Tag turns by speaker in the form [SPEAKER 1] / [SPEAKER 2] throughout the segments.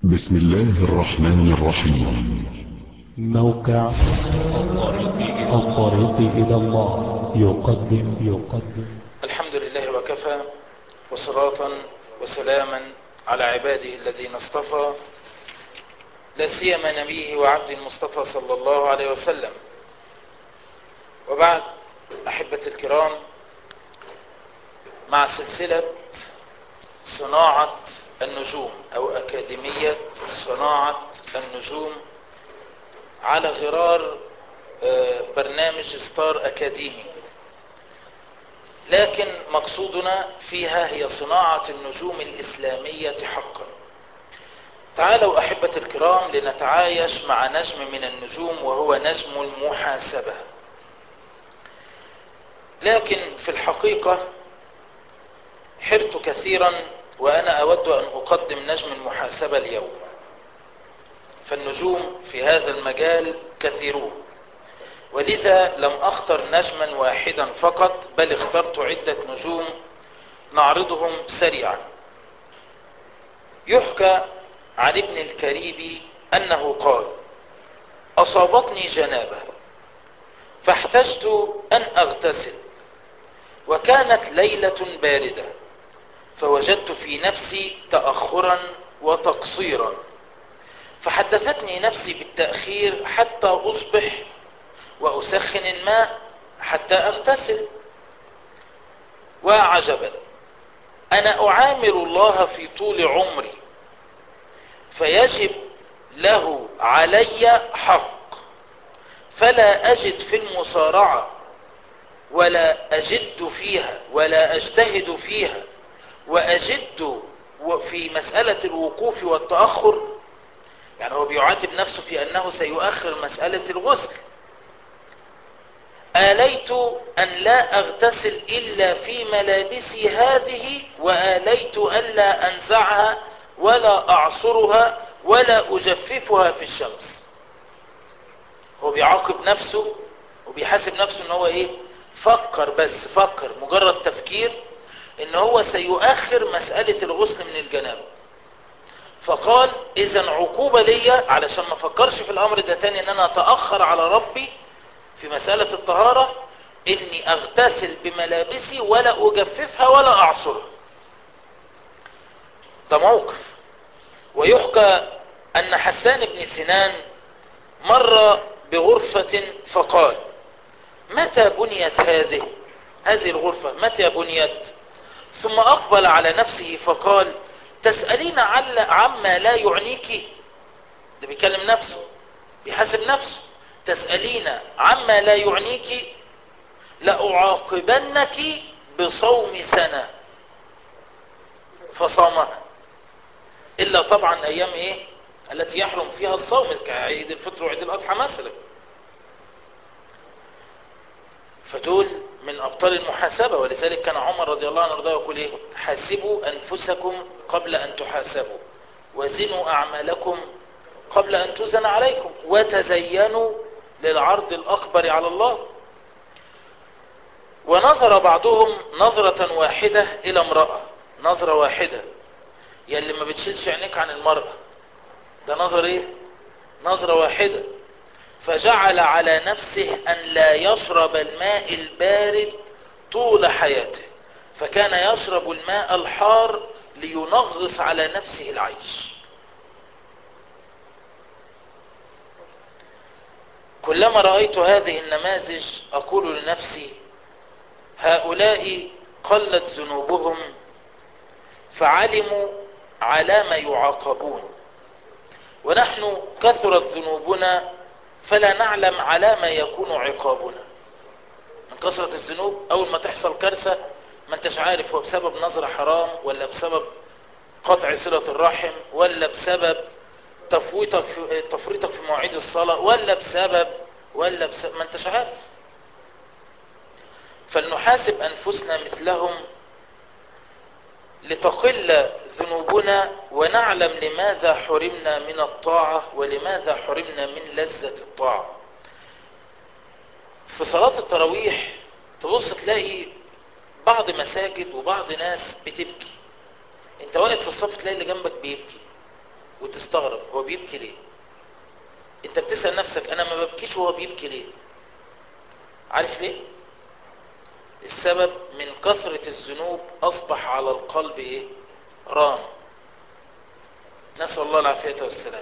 [SPEAKER 1] بسم الله الرحمن الرحيم
[SPEAKER 2] موقع الطريق إلى الله يقدم يقدم
[SPEAKER 3] الحمد لله وكفى وصلاة وسلاما على عباده الذين اصطفى لا سيما نبيه وعبد المصطفى صلى الله عليه وسلم وبعد أحبة الكرام مع سلسلة صناعة النجوم أو أكاديمية صناعة النجوم على غرار برنامج ستار أكاديمي لكن مقصودنا فيها هي صناعة النجوم الإسلامية حقا تعالوا أحبة الكرام لنتعايش مع نجم من النجوم وهو نجم المحاسبة لكن في الحقيقة حرت كثيرا وأنا أود أن أقدم نجم المحاسبة اليوم فالنجوم في هذا المجال كثيرون ولذا لم أختر نجما واحدا فقط بل اخترت عدة نجوم نعرضهم سريعا يحكى عن ابن الكريبي أنه قال أصابتني جنابة فاحتجت أن أغتسل وكانت ليلة باردة فوجدت في نفسي تأخرا وتقصيرا فحدثتني نفسي بالتأخير حتى أصبح وأسخن الماء حتى أغتسل وعجبا أنا أعامل الله في طول عمري فيجب له علي حق فلا أجد في المصارعة ولا أجد فيها ولا أجتهد فيها وأجد في مسألة الوقوف والتأخر يعني هو بيعاتب نفسه في أنه سيؤخر مسألة الغسل آليت أن لا أغتسل إلا في ملابسي هذه وآليت ألا أنزعها ولا أعصرها ولا أجففها في الشمس هو بيعاقب نفسه وبيحاسب نفسه ان هو ايه فكر بس فكر مجرد تفكير ان هو سيؤخر مسألة الغسل من الجنابة فقال اذا عقوبة ليا علشان ما فكرش في الامر ده تاني ان انا اتأخر على ربي في مسألة الطهارة اني اغتسل بملابسي ولا اجففها ولا اعصرها ده موقف ويحكى ان حسان بن سنان مر بغرفة فقال متى بنيت هذه هذه الغرفة متى بنيت ثم اقبل على نفسه فقال تسألين عل عما لا يعنيك ده بيكلم نفسه بيحاسب نفسه تسألين عما لا يعنيك لأعاقبنك بصوم سنة فصامها إلا طبعا أيام إيه التي يحرم فيها الصوم كعيد الفطر وعيد الأضحى مثلا فدول من أبطال المحاسبة ولذلك كان عمر رضي الله عنه رضاه يقول إيه حاسبوا أنفسكم قبل أن تحاسبوا وزنوا أعمالكم قبل أن تزن عليكم وتزينوا للعرض الأكبر على الله ونظر بعضهم نظرة واحدة إلى امرأة نظرة واحدة يلي ما بتشيلش عينيك عن المرأة ده نظر ايه نظرة واحدة فجعل على نفسه أن لا يشرب الماء البارد طول حياته فكان يشرب الماء الحار لينغص على نفسه العيش كلما رأيت هذه النماذج أقول لنفسي هؤلاء قلت ذنوبهم فعلموا على ما يعاقبون ونحن كثرت ذنوبنا فلا نعلم على ما يكون عقابنا من كثرة الذنوب أول ما تحصل كارثة ما انتش عارف هو بسبب نظرة حرام ولا بسبب قطع صلة الرحم ولا بسبب تفويتك في تفريطك في مواعيد الصلاة ولا بسبب ولا بسبب ما انتش عارف فلنحاسب أنفسنا مثلهم لتقل ذنوبنا ونعلم لماذا حرمنا من الطاعة ولماذا حرمنا من لذة الطاعة في صلاة التراويح تبص تلاقي بعض مساجد وبعض ناس بتبكي انت واقف في الصف تلاقي اللي جنبك بيبكي وتستغرب هو بيبكي ليه انت بتسأل نفسك انا ما ببكيش وهو بيبكي ليه عارف ليه السبب من كثرة الذنوب اصبح على القلب ايه ران نسأل الله العافية والسلام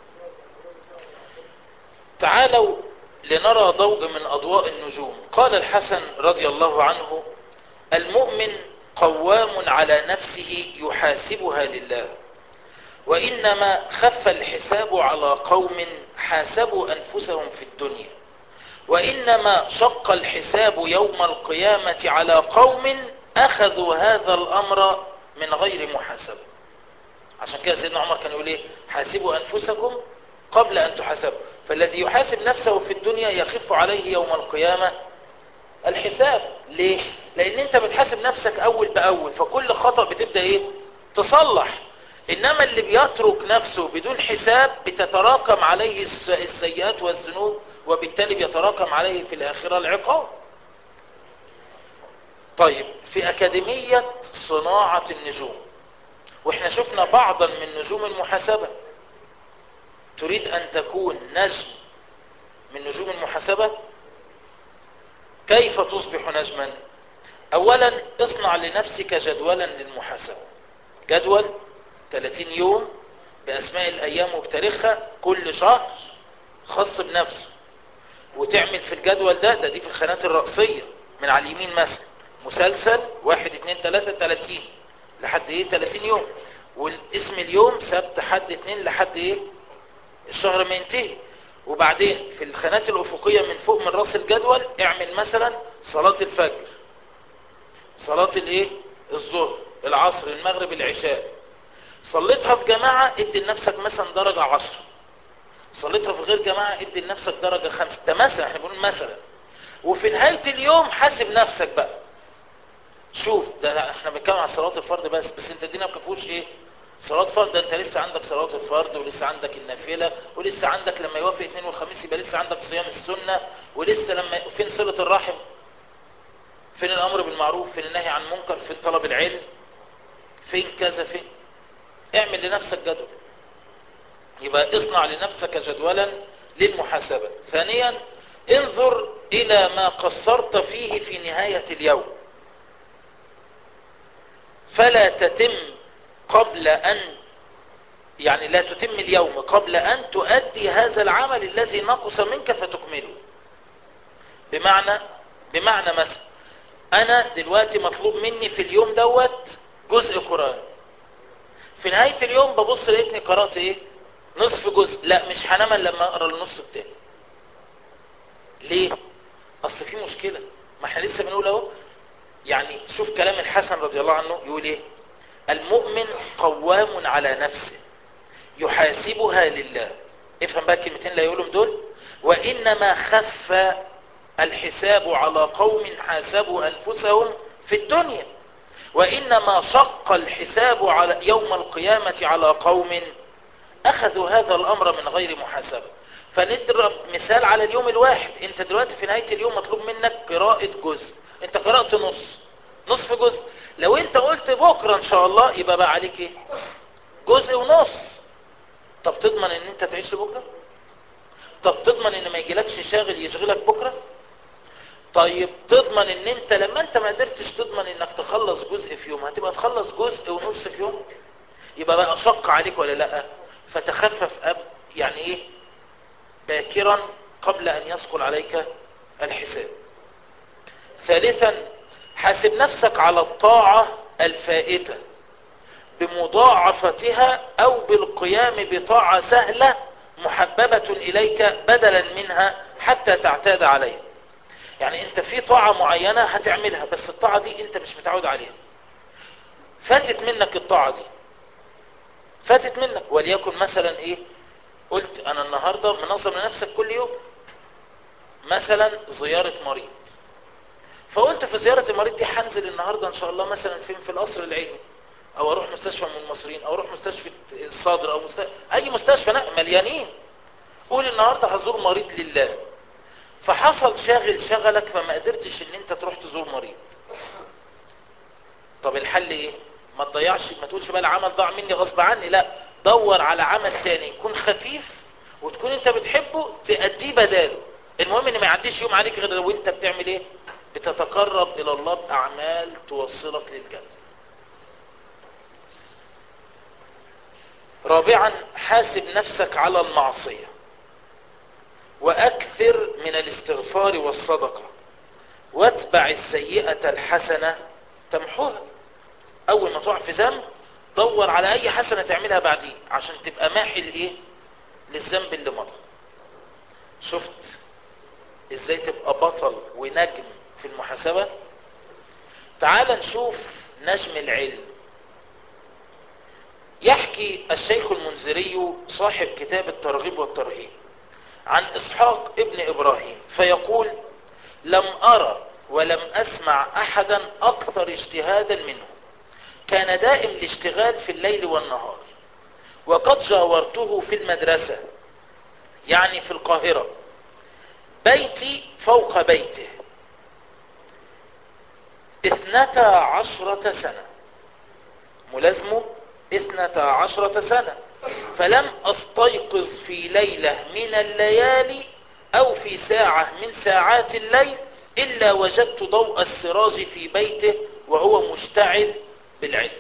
[SPEAKER 3] تعالوا لنرى ضوء من أضواء النجوم قال الحسن رضي الله عنه المؤمن قوام على نفسه يحاسبها لله وإنما خف الحساب على قوم حاسبوا أنفسهم في الدنيا وإنما شق الحساب يوم القيامة على قوم أخذوا هذا الأمر من غير محاسبة عشان كده سيدنا عمر كان يقول ايه حاسبوا أنفسكم قبل أن تحاسبوا فالذي يحاسب نفسه في الدنيا يخف عليه يوم القيامة الحساب ليه؟ لأن أنت بتحاسب نفسك أول بأول فكل خطأ بتبدأ إيه؟ تصلح إنما اللي بيترك نفسه بدون حساب بتتراكم عليه السيئات والذنوب وبالتالي بيتراكم عليه في الآخرة العقاب طيب في أكاديمية صناعة النجوم واحنا شفنا بعضا من نجوم المحاسبة تريد أن تكون نجم من نجوم المحاسبة كيف تصبح نجما أولا اصنع لنفسك جدولا للمحاسبة جدول 30 يوم بأسماء الأيام وبتاريخها كل شهر خاص بنفسه وتعمل في الجدول ده ده دي في الخانات الرأسية من على اليمين مثلا مسلسل 1 2 3 30 لحد ايه 30 يوم والاسم اليوم سبت حد 2 لحد ايه الشهر ما ينتهي وبعدين في الخانات الأفقية من فوق من راس الجدول اعمل مثلا صلاة الفجر صلاة الايه الظهر العصر المغرب العشاء صليتها في جماعة ادي لنفسك مثلا درجة عشر صليتها في غير جماعة ادي لنفسك درجة خمسة ده مثلا احنا بنقول مثلا وفي نهاية اليوم حاسب نفسك بقى شوف ده احنا بنتكلم على صلاة الفرد بس بس انت الدنيا ما بكفوش ايه صلاة فرد ده انت لسه عندك صلاة الفرد ولسه عندك النافلة ولسه عندك لما يوافق اثنين وخميس يبقى لسه عندك صيام السنة ولسه لما فين صلة الرحم فين الامر بالمعروف فين النهي عن المنكر فين طلب العلم فين كذا فين اعمل لنفسك جدول يبقى اصنع لنفسك جدولا للمحاسبة ثانيا انظر الى ما قصرت فيه في نهاية اليوم فلا تتم قبل أن يعني لا تتم اليوم قبل أن تؤدي هذا العمل الذي نقص منك فتكمله بمعنى بمعنى مثلا أنا دلوقتي مطلوب مني في اليوم دوت جزء قرآن في نهاية اليوم ببص لقيتني قرأت ايه نصف جزء لا مش هنام لما اقرا النص التاني ليه اصل في مشكلة ما احنا لسه بنقول اهو يعني شوف كلام الحسن رضي الله عنه يقول ايه المؤمن قوام على نفسه يحاسبها لله افهم بقى الكلمتين اللي يقولهم دول وانما خف الحساب على قوم حاسبوا انفسهم في الدنيا وانما شق الحساب على يوم القيامة على قوم اخذوا هذا الامر من غير محاسبة فنضرب مثال على اليوم الواحد انت دلوقتي في نهاية اليوم مطلوب منك قراءة جزء انت قرأت نص نصف جزء لو انت قلت بكرة ان شاء الله يبقى بقى عليك ايه جزء ونص طب تضمن ان انت تعيش لبكرة طب تضمن ان ما يجيلكش شاغل يشغلك بكرة طيب تضمن ان انت لما انت ما قدرتش تضمن انك تخلص جزء في يوم هتبقى تخلص جزء ونص في يوم يبقى بقى شق عليك ولا لا فتخفف أب يعني ايه باكرا قبل ان يثقل عليك الحساب ثالثا حاسب نفسك على الطاعة الفائتة بمضاعفتها او بالقيام بطاعة سهلة محببة اليك بدلا منها حتى تعتاد عليها يعني انت في طاعة معينة هتعملها بس الطاعة دي انت مش متعود عليها فاتت منك الطاعة دي فاتت منك وليكن مثلا ايه قلت انا النهاردة منظم لنفسك كل يوم مثلا زيارة مريض فقلت في زيارة المريض دي هنزل النهاردة ان شاء الله مثلا فين في القصر العيني او اروح مستشفى من المصريين او اروح مستشفى الصادر او مستشفى اي مستشفى مليانين قول النهاردة هزور مريض لله فحصل شاغل شغلك فما قدرتش ان انت تروح تزور مريض طب الحل ايه ما تضيعش ما تقولش بقى العمل ضاع مني غصب عني لا دور على عمل تاني يكون خفيف وتكون انت بتحبه تأديه بداله المهم ان ما يعديش يوم عليك غير لو انت بتعمل ايه بتتقرب الى الله باعمال توصلك للجنة رابعا حاسب نفسك على المعصية واكثر من الاستغفار والصدقة واتبع السيئة الحسنة تمحوها اول ما تقع في ذنب دور على اي حسنة تعملها بعدين عشان تبقى ماحي لايه للذنب اللي مضى شفت ازاي تبقى بطل ونجم في المحاسبة تعال نشوف نجم العلم يحكي الشيخ المنذري صاحب كتاب الترغيب والترهيب عن اسحاق ابن ابراهيم فيقول لم ارى ولم اسمع احدا اكثر اجتهادا منه كان دائم الاشتغال في الليل والنهار وقد جاورته في المدرسة يعني في القاهرة بيتي فوق بيته اثنتا عشرة سنة ملازمه اثنتا عشرة سنة فلم استيقظ في ليلة من الليالي او في ساعة من ساعات الليل الا وجدت ضوء السراج في بيته وهو مشتعل بالعلم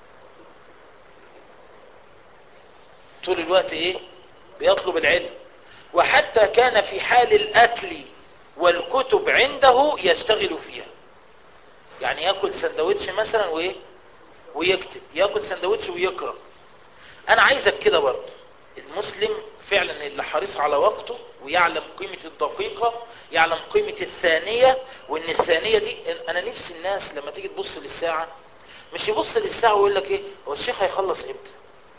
[SPEAKER 3] طول الوقت ايه بيطلب العلم وحتى كان في حال الاكل والكتب عنده يشتغل فيها يعني ياكل سندوتش مثلا وايه ويكتب ياكل سندوتش ويقرا انا عايزك كده برضه المسلم فعلا اللي حريص على وقته ويعلم قيمة الدقيقة يعلم قيمة الثانية وان الثانية دي انا نفسي الناس لما تيجي تبص للساعة مش يبص للساعة ويقول لك ايه هو الشيخ هيخلص امتى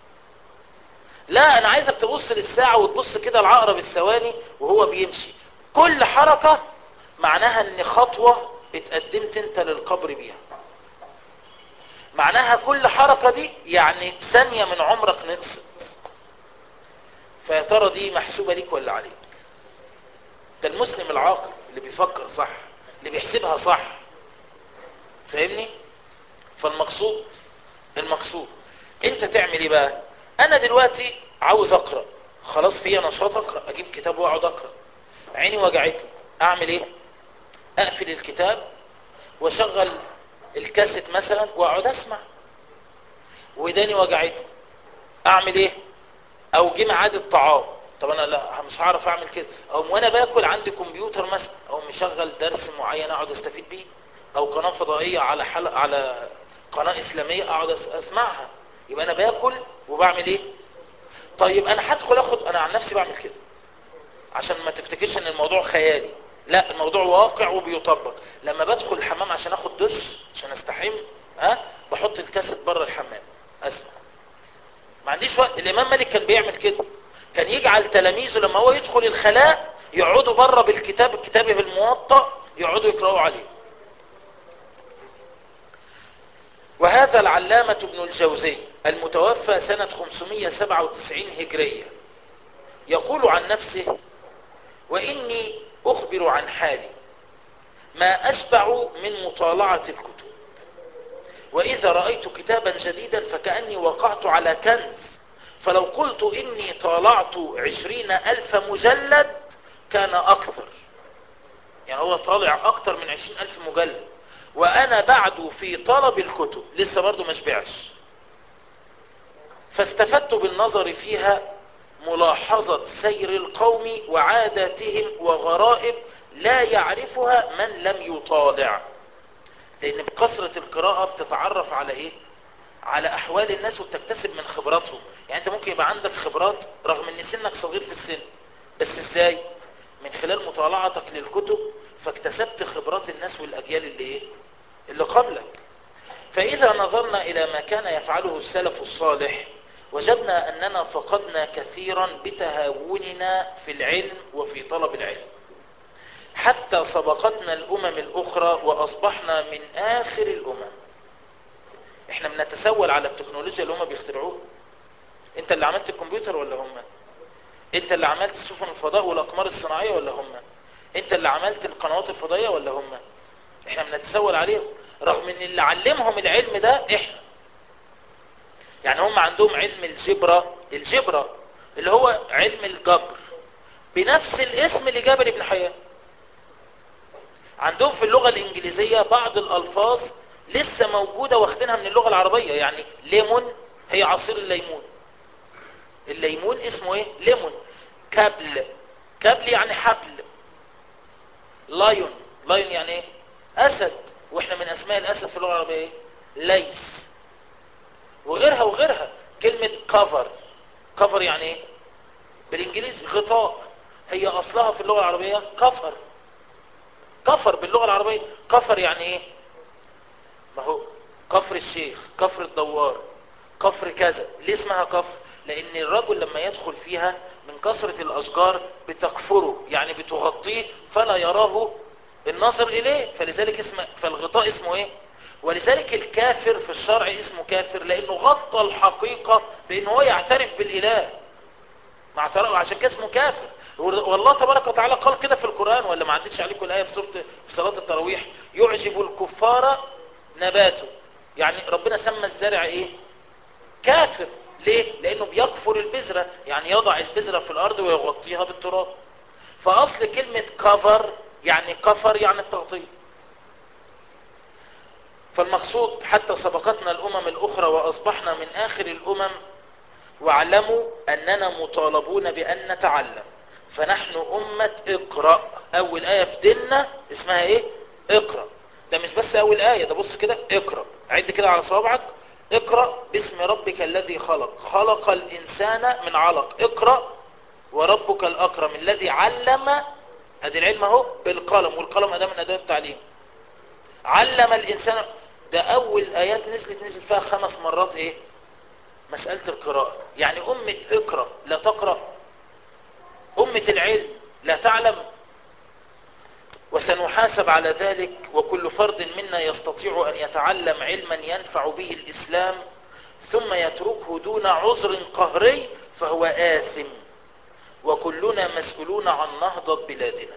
[SPEAKER 3] لا انا عايزك تبص للساعة وتبص كده العقرب الثواني وهو بيمشي كل حركة معناها ان خطوة اتقدمت انت للقبر بيها معناها كل حركة دي يعني ثانية من عمرك نقصت فيا ترى دي محسوبة ليك ولا عليك ده المسلم العاقل اللي بيفكر صح اللي بيحسبها صح فاهمني فالمقصود المقصود انت تعمل ايه بقى انا دلوقتي عاوز اقرا خلاص فيا نشاط اقرا اجيب كتاب واقعد اقرا عيني وجعتني اعمل ايه اقفل الكتاب واشغل الكاسيت مثلا واقعد اسمع وداني وجعتني اعمل ايه او جه ميعاد الطعام طب انا لا مش هعرف اعمل كده او وانا باكل عندي كمبيوتر مثلا او مشغل درس معين اقعد استفيد بيه او قناه فضائيه على حلقه على قناه اسلاميه اقعد اسمعها يبقى انا باكل وبعمل ايه طيب انا هدخل اخد انا عن نفسي بعمل كده عشان ما تفتكرش ان الموضوع خيالي لا الموضوع واقع وبيطبق لما بدخل الحمام عشان اخد دش عشان استحم ها بحط الكاسيت بره الحمام اسمع ما عنديش وقت الامام مالك كان بيعمل كده كان يجعل تلاميذه لما هو يدخل الخلاء يقعدوا بره بالكتاب الكتاب بالموطأ يقعدوا يقرأوا عليه وهذا العلامة ابن الجوزي المتوفى سنة 597 هجرية يقول عن نفسه وإني أخبر عن حالي ما أشبع من مطالعة الكتب وإذا رأيت كتابا جديدا فكأني وقعت على كنز فلو قلت إني طالعت عشرين ألف مجلد كان أكثر يعني هو طالع أكثر من عشرين ألف مجلد وأنا بعد في طلب الكتب لسه برضو ما شبعش فاستفدت بالنظر فيها ملاحظة سير القوم وعاداتهم وغرائب لا يعرفها من لم يطالع لأن بكثرة القراءة بتتعرف على إيه؟ على أحوال الناس وبتكتسب من خبراتهم يعني أنت ممكن يبقى عندك خبرات رغم أن سنك صغير في السن بس إزاي؟ من خلال مطالعتك للكتب فاكتسبت خبرات الناس والأجيال اللي إيه؟ اللي قبلك فإذا نظرنا إلى ما كان يفعله السلف الصالح وجدنا أننا فقدنا كثيرا بتهاوننا في العلم وفي طلب العلم حتى سبقتنا الأمم الأخرى وأصبحنا من آخر الأمم احنا بنتسول على التكنولوجيا اللي هم بيخترعوها انت اللي عملت الكمبيوتر ولا هم انت اللي عملت سفن الفضاء والأقمار الصناعية ولا هم انت اللي عملت القنوات الفضائية ولا هم احنا بنتسول عليهم رغم ان اللي علمهم العلم ده احنا يعني هم عندهم علم الجبرة الجبرة اللي هو علم الجبر بنفس الاسم لجابر بن حيان عندهم في اللغة الإنجليزية بعض الألفاظ لسه موجودة واخدينها من اللغة العربية يعني ليمون هي عصير الليمون الليمون اسمه ايه ليمون كابل كابل يعني حبل لايون لايون يعني ايه اسد واحنا من اسماء الاسد في اللغة العربية ايه ليس وغيرها وغيرها كلمة كفر كفر يعني ايه بالانجليزي غطاء هي اصلها في اللغة العربية كفر كفر باللغة العربية كفر يعني ايه ما هو كفر الشيخ كفر الدوار كفر كذا ليه اسمها كفر لان الرجل لما يدخل فيها من كثرة الاشجار بتكفره يعني بتغطيه فلا يراه الناظر اليه فلذلك اسم فالغطاء اسمه ايه ولذلك الكافر في الشرع اسمه كافر لانه غطى الحقيقة بانه هو يعترف بالاله مع اعتراف عشان كده اسمه كافر والله تبارك وتعالى قال كده في القرآن ولا ما عدتش عليكم الآية في سورة في صلاة التراويح يعجب الكفار نباته يعني ربنا سمى الزرع ايه كافر ليه لانه بيكفر البذرة يعني يضع البذرة في الارض ويغطيها بالتراب فاصل كلمة كفر يعني كفر يعني التغطية فالمقصود حتى سبقتنا الامم الاخرى واصبحنا من اخر الامم واعلموا اننا مطالبون بان نتعلم فنحن امة اقرأ اول اية في ديننا اسمها ايه اقرأ ده مش بس اول اية ده بص كده اقرأ عد كده على صوابعك اقرأ باسم ربك الذي خلق خلق الانسان من علق اقرأ وربك الاكرم الذي علم ادي العلم اهو بالقلم والقلم اداة من ادوات التعليم علم الانسان ده اول ايات نزلت نزل فيها خمس مرات ايه مسألة القراءة يعني امة اقرأ لا تقرأ امة العلم لا تعلم وسنحاسب على ذلك وكل فرد منا يستطيع ان يتعلم علما ينفع به الاسلام ثم يتركه دون عذر قهري فهو آثم وكلنا مسؤولون عن نهضة بلادنا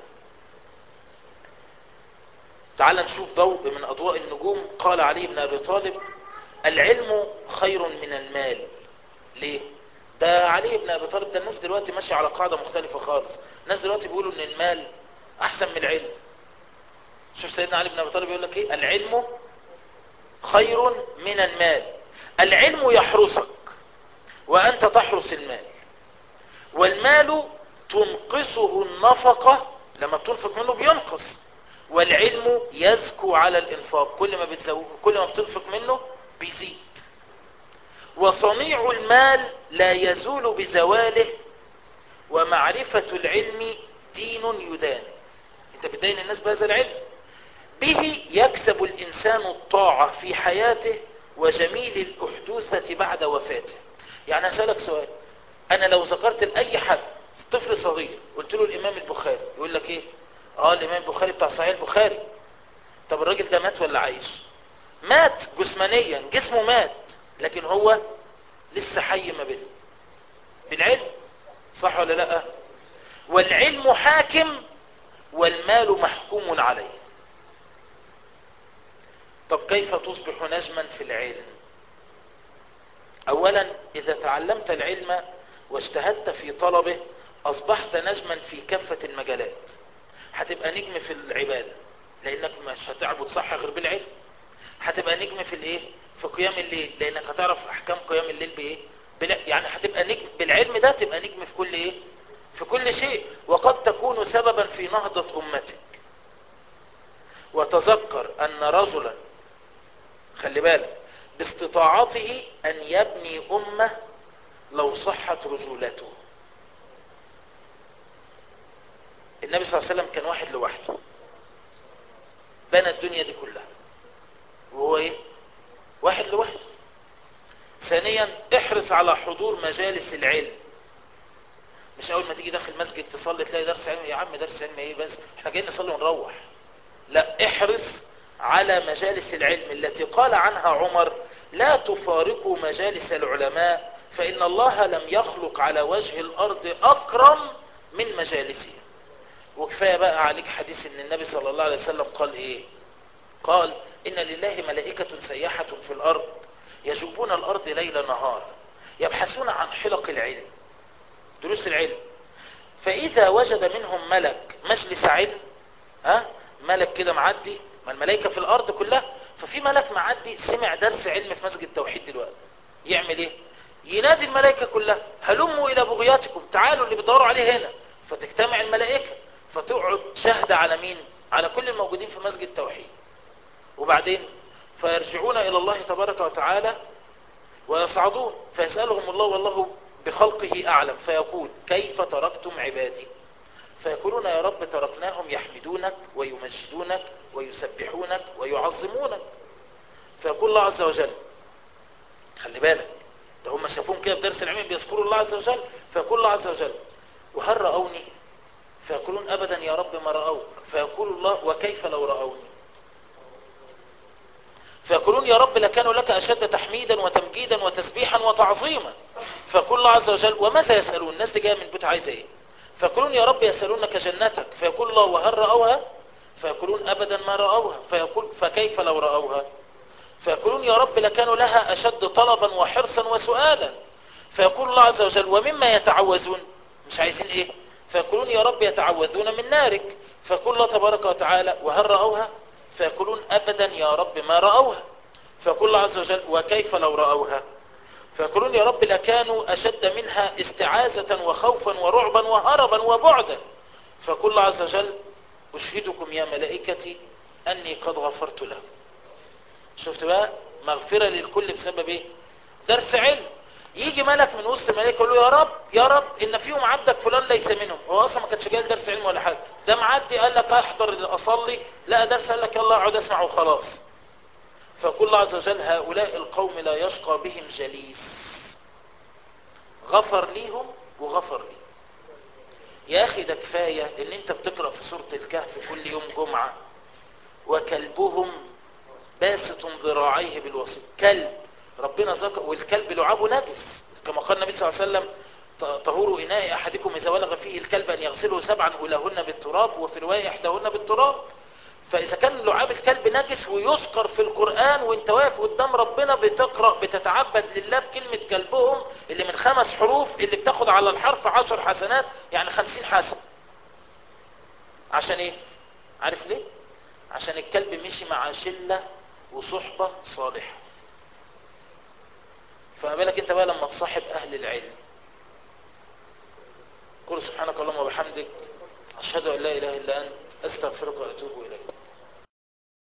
[SPEAKER 3] تعال نشوف ضوء من أضواء النجوم قال علي بن أبي طالب العلم خير من المال ليه؟ ده علي بن أبي طالب ده الناس دلوقتي ماشية على قاعدة مختلفة خالص الناس دلوقتي بيقولوا ان المال احسن من العلم شوف سيدنا علي بن أبي طالب يقول لك ايه العلم خير من المال العلم يحرسك وأنت تحرس المال والمال تنقصه النفقة لما بتنفق منه بينقص والعلم يزكو على الانفاق كل ما بتزو... كل ما بتنفق منه بيزيد وصنيع المال لا يزول بزواله ومعرفة العلم دين يدان انت بتدين الناس بهذا العلم به يكسب الانسان الطاعة في حياته وجميل الاحدوثة بعد وفاته يعني اسألك سؤال انا لو ذكرت لأي حد طفل صغير قلت له الامام البخاري يقول لك ايه اه الامام البخاري بتاع صحيح البخاري طب الراجل ده مات ولا عايش مات جسمانيا جسمه مات لكن هو لسه حي ما بينه بالعلم صح ولا لا والعلم حاكم والمال محكوم عليه طب كيف تصبح نجما في العلم اولا اذا تعلمت العلم واجتهدت في طلبه اصبحت نجما في كافة المجالات هتبقى نجم في العبادة لانك مش هتعبد صح غير بالعلم هتبقى نجم في الايه في قيام الليل لانك هتعرف احكام قيام الليل بايه بلا يعني هتبقى نجم بالعلم ده تبقى نجم في كل ايه في كل شيء وقد تكون سببا في نهضة امتك وتذكر ان رجلا خلي بالك باستطاعته ان يبني امة لو صحت رجولته النبي صلى الله عليه وسلم كان واحد لوحده بنى الدنيا دي كلها وهو ايه واحد لوحده ثانيا احرص على حضور مجالس العلم مش اول ما تيجي داخل مسجد تصلي تلاقي درس علم يا عم درس علم ايه بس احنا جايين نصلي ونروح لا احرص على مجالس العلم التي قال عنها عمر لا تفارقوا مجالس العلماء فإن الله لم يخلق على وجه الأرض أكرم من مجالسهم وكفاية بقى عليك حديث ان النبي صلى الله عليه وسلم قال ايه قال ان لله ملائكة سياحة في الارض يجوبون الأرض ليل نهار يبحثون عن حلق العلم دروس العلم فإذا وجد منهم ملك مجلس علم ها ملك كده معدي ما الملائكة في الأرض كلها ففي ملك معدي سمع درس علم في مسجد التوحيد دلوقتي يعمل ايه ينادي الملائكة كلها هلموا إلى بغياتكم تعالوا اللي بيدوروا عليه هنا فتجتمع الملائكة فتقعد شهد على مين على كل الموجودين في مسجد التوحيد وبعدين فيرجعون إلى الله تبارك وتعالى ويصعدون فيسألهم الله والله بخلقه أعلم فيقول كيف تركتم عبادي فيقولون يا رب تركناهم يحمدونك ويمجدونك ويسبحونك ويعظمونك فيقول الله عز وجل خلي بالك ده هم شافوهم كده في درس العلم بيذكروا الله عز وجل فيقول الله عز وجل وهل رأوني فيقولون أبدا يا رب ما رأوك فيقول الله وكيف لو رأوني فيقولون يا رب لكانوا لك أشد تحميدا وتمجيدا وتسبيحا وتعظيما فيقول الله عز وجل وماذا يسألون الناس دي جايه من بيت عايزة ايه فيقولون يا رب يسألونك جنتك فيقول الله وهل رأوها فيقولون أبدا ما رأوها فيقول فكيف لو رأوها فيقولون يا رب لكانوا لها أشد طلبا وحرصا وسؤالا فيقول الله عز وجل ومما يتعوذون مش عايزين ايه فيقولون يا رب يتعوذون من نارك فيقول الله تبارك وتعالى وهل رأوها فيقولون أبدا يا رب ما رأوها فيقول الله عز وجل وكيف لو رأوها فيقولون يا رب لكانوا أشد منها استعاذة وخوفا ورعبا وهربا وبعدا فيقول الله عز وجل أشهدكم يا ملائكتي أني قد غفرت له شفت بقى مغفرة للكل بسبب ايه درس علم يجي ملك من وسط الملائكه يقول له يا رب يا رب ان فيهم عبدك فلان ليس منهم هو اصلا ما كانش جاي درس علم ولا حاجه ده معدي قال لك احضر اصلي لا درس قال لك يلا اقعد اسمع وخلاص فيقول الله عز وجل هؤلاء القوم لا يشقى بهم جليس غفر ليهم وغفر لي يا اخي ده كفايه ان انت بتقرا في سوره الكهف كل يوم جمعه وكلبهم باسط ذراعيه بالوسيط كلب ربنا ذكر والكلب لعابه نجس كما قال النبي صلى الله عليه وسلم طهور إناء أحدكم إذا ولغ فيه الكلب أن يغسله سبعا أولهن بالتراب وفي رواية إحداهن بالتراب فإذا كان لعاب الكلب نجس ويذكر في القرآن وانت واقف قدام ربنا بتقرأ بتتعبد لله بكلمة كلبهم اللي من خمس حروف اللي بتاخد على الحرف عشر حسنات يعني خمسين حسن عشان ايه عارف ليه عشان الكلب مشي مع شلة وصحبة صالحة فما بالك انت بقى لما تصاحب اهل العلم قل سبحانك اللهم وبحمدك اشهد ان لا اله الا انت استغفرك واتوب اليك